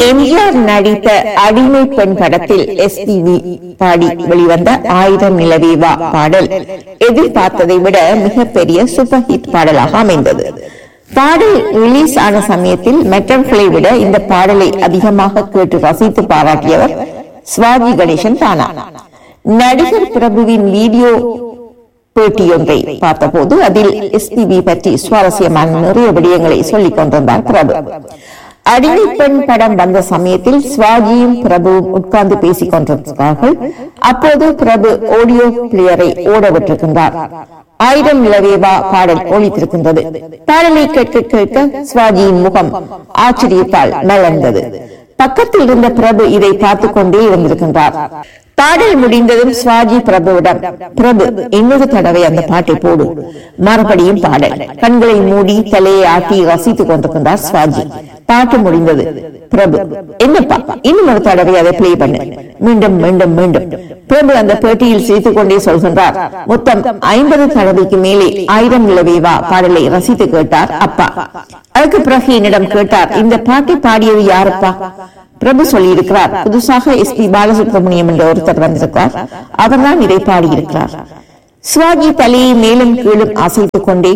எம்ஜிஆர் நடித்த அடிமை பெண் படத்தில் எஸ்பிவி பாடி வெளிவந்த ஆயிரம் நிலவேவா பாடல் எதிர்பார்த்ததை விட மிகப்பெரிய சூப்பர் ஹிட் பாடலாக அமைந்தது பாடல் ரிலீஸ் ஆன சமயத்தில் மற்றவர்களை விட இந்த பாடலை அதிகமாக கேட்டு ரசித்து பாராட்டியவர் சிவாஜி கணேசன் தானா நடிகர் பிரபுவின் வீடியோ பேட்டியொன்றை பார்த்தபோது அதில் எஸ்பிபி பற்றி சுவாரஸ்யமான நிறைய விடயங்களை சொல்லிக் கொண்டிருந்தார் பிரபு அடிமை பெண் படம் வந்த சமயத்தில் சிவாஜியும் பிரபுவும் உட்கார்ந்து பேசிக் கொண்டிருக்கிறார்கள் அப்போது பிரபு ஆடியோ பிளேயரை ஓட விட்டிருக்கின்றார் ஆயிரம் நிலவேவா பாடல் ஒழித்திருக்கின்றது பாடலை கேட்க கேட்க சிவாஜியின் முகம் ஆச்சரியத்தால் மலர்ந்தது பக்கத்தில் இருந்த பிரபு இதை பார்த்துக் கொண்டே இருந்திருக்கின்றார் பாடல் முடிந்ததும் சிவாஜி பிரபுவிடம் பிரபு இன்னொரு தடவை அந்த பாட்டை போடு மறுபடியும் பாடல் கண்களை மூடி தலையை ஆட்டி ரசித்துக் கொண்டிருக்கின்றார் சிவாஜி பாட்டு முடிந்தது பிரபு என்னப்பா இன்னும் ஒரு தடவை அதை பிளே பண்ணு மீண்டும் மீண்டும் மீண்டும் பிரபு அந்த பேட்டியில் சிரித்துக் கொண்டே சொல்கின்றார் மொத்தம் ஐம்பது தடவைக்கு மேலே ஆயிரம் நிலவேவா பாடலை ரசித்து கேட்டார் அப்பா அதுக்கு பிறகு என்னிடம் கேட்டார் இந்த பாட்டை பாடியது யாருப்பா பிரபு சொல்லியிருக்கிறார் புதுசாக எஸ் பி பாலசுப்ரமணியம் என்ற ஒருத்தர் வந்திருக்கிறார் அவர்தான் இதை பாடியிருக்கிறார் சிவாஜி தலையை மேலும் கீழும் அசைத்துக் கொண்டே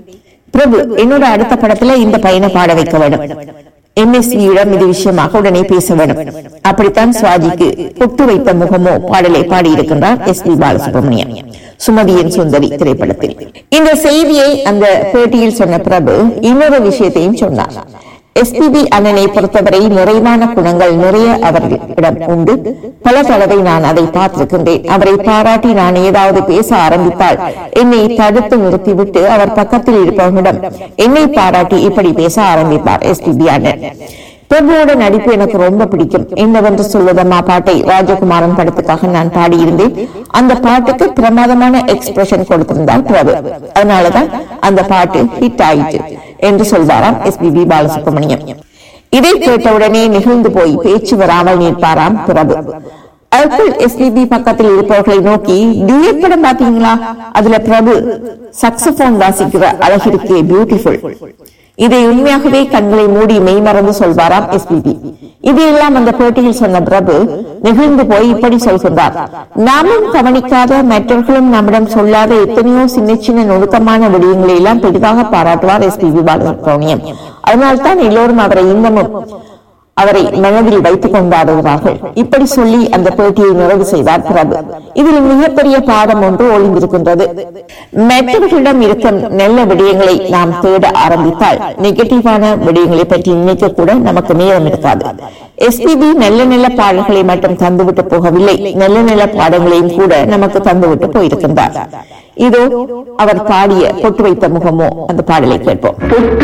பிரபு என்னோட அடுத்த படத்துல இந்த பையனை பாட வைக்க வேண்டும் எம்எஸ்வியிடம் இது விஷயமாக உடனே பேச வேண்டும் அப்படித்தான் சிவாஜிக்கு பொட்டு வைத்த முகமோ பாடலை பாடியிருக்கின்றார் எஸ் பி பாலசுப்ரமணியம் சுமதியின் சுந்தரி திரைப்படத்தில் இந்த செய்தியை அந்த பேட்டியில் சொன்ன பிரபு இன்னொரு விஷயத்தையும் சொன்னார் எஸ்பிபி அண்ணனை பொறுத்தவரை நிறைவான குணங்கள் நிறைய அவர்களிடம் உண்டு பல தடவை நான் அதை பார்த்திருக்கின்றேன் அவரை பாராட்டி நான் ஏதாவது பேச ஆரம்பித்தால் என்னை தடுத்து நிறுத்திவிட்டு அவர் பக்கத்தில் இருப்பவர்களிடம் என்னை பாராட்டி இப்படி பேச ஆரம்பிப்பார் எஸ்பிபி அண்ணன் பிரபுவோட நடிப்பு எனக்கு ரொம்ப பிடிக்கும் என்னவென்று சொல்வதம்மா பாட்டை ராஜகுமாரன் படத்துக்காக நான் பாடியிருந்தேன் அந்த பாட்டுக்கு பிரமாதமான எக்ஸ்பிரஷன் கொடுத்திருந்தார் பிரபு அதனாலதான் அந்த பாட்டு ஹிட் ஆயிட்டு என்று சொல்வாராம் எஸ் பி பாலசுப்ரமணியம் இதை கேட்டவுடனே நிகழ்ந்து போய் பேச்சு வராமல் நிற்பாராம் பிரபு அதற்குள் எஸ்பிபி பக்கத்தில் இருப்பவர்களை நோக்கி டியூட் படம் பாத்தீங்களா அதுல பிரபு சக்சபோன் வாசிக்கிற அழகிருக்கே பியூட்டிஃபுல் இதை உண்மையாகவே கண்களை மூடி மெய்மறந்து சொல்வாராம் எஸ்பிபி இதையெல்லாம் அந்த பேட்டியில் சொன்ன பிரபு நெகிழ்ந்து போய் இப்படி சொல்கின்றார் நாமும் கவனிக்காத மற்றவர்களும் நம்மிடம் சொல்லாத எத்தனையோ சின்ன சின்ன நுணுக்கமான விடயங்களை எல்லாம் பெரிதாக பாராட்டுவார் எஸ்பிபி பாலசுப்ரமணியம் அதனால்தான் எல்லோரும் அவரை இன்னமும் அவரை மனதில் வைத்துக் கொண்டாடுகிறார்கள் இப்படி சொல்லி அந்த பேட்டியை நிறைவு செய்தார் பிரபு இதில் மிகப்பெரிய பாடம் ஒன்று ஒளிந்திருக்கின்றது மற்றவர்களிடம் இருக்கும் நல்ல விடயங்களை நாம் தேட ஆரம்பித்தால் நெகட்டிவான விடயங்களை பற்றி நினைக்க கூட நமக்கு நேரம் இருக்காது எஸ்பிபி நல்ல நல்ல பாடல்களை மட்டும் தந்துவிட்டு போகவில்லை நல்ல நல்ல பாடங்களையும் கூட நமக்கு தந்துவிட்டு போயிருக்கின்றார் இதோ அவர் பாடிய பொட்டு வைத்த முகமோ அந்த பாடலை கேட்போம் பொட்டு